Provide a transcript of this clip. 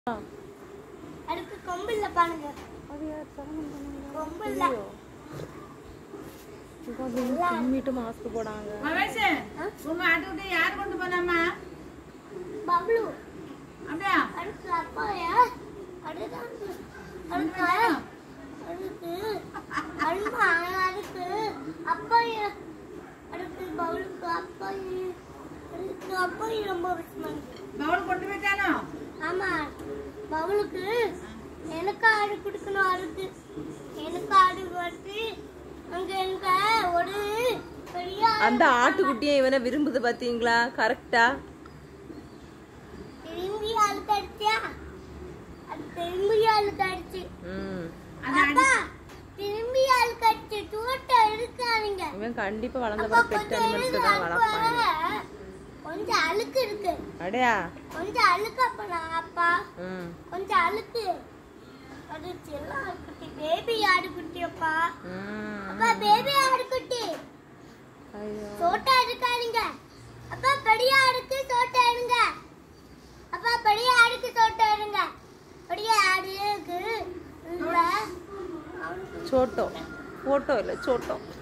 அதுக்கு கொம்பு இல்ல பாருங்க அது யார் சகனம் பண்ணாங்க கொம்பு இல்ல கும்மிட்டு மாஸ்க் போடாங்க மகேஷ் உங்க ஆட்டுக்குட்டி யார் கொண்டு போனாமா பப்ளு அப்படியா அதுக்கு அப்பாயா அதுதான் அதுக்கு அதுக்கு அம்மா அதுக்கு அப்பாயா அதுக்கு பவுலுக்கு அப்பாயி அதுக்கு அப்பாயி ரொம்ப விஷயம் பவுல் கொண்டு போயிட்டானோ ஆமா பவுலுக்கு எனக்கு ஆடு கொடுக்கணும் அதுக்கு எனக்கு ஆடு வச்சு அங்க எனக்கு ஒரு பெரிய ஆடு அந்த ஆட்டுக்குட்டியை இவனை விரும்புது பாத்தீங்களா கரெக்டா திரும்பி ஆளு கடிச்சியா அது திரும்பி ஆளு கடிச்சு ம் அந்த அப்பா திரும்பி ஆளு கடிச்சு தூட்ட இருக்கானுங்க இவன் கண்டிப்பா வளர்ந்த அப்பா பிறகு பெட் கொஞ்சம் அனிமல்ஸ் இருங்க, தான் வளர்ப்பாங்க அப்பா. கொஞ்சம் அழுக்கு இருக்கு அடையா கொஞ்சம் அழுக்கு அப்பா அப்பா ம் கொஞ்சம் அழுக்கு அது செல்ல ஆடுக்குட்டி பேபி ஆடுக்குட்டி அப்பா ம் அப்பா பேபி ஆடுக்குட்டி ஐயோ சோட்டா இருக்கானுங்க அப்பா பெரிய ஆடுக்கு சோட்டா இருங்க அப்பா பெரிய ஆடுக்கு சோட்டா இருங்க பெரிய ஆடுக்கு இல்ல சோட்டோ போட்டோ இல்லை சோட்டோ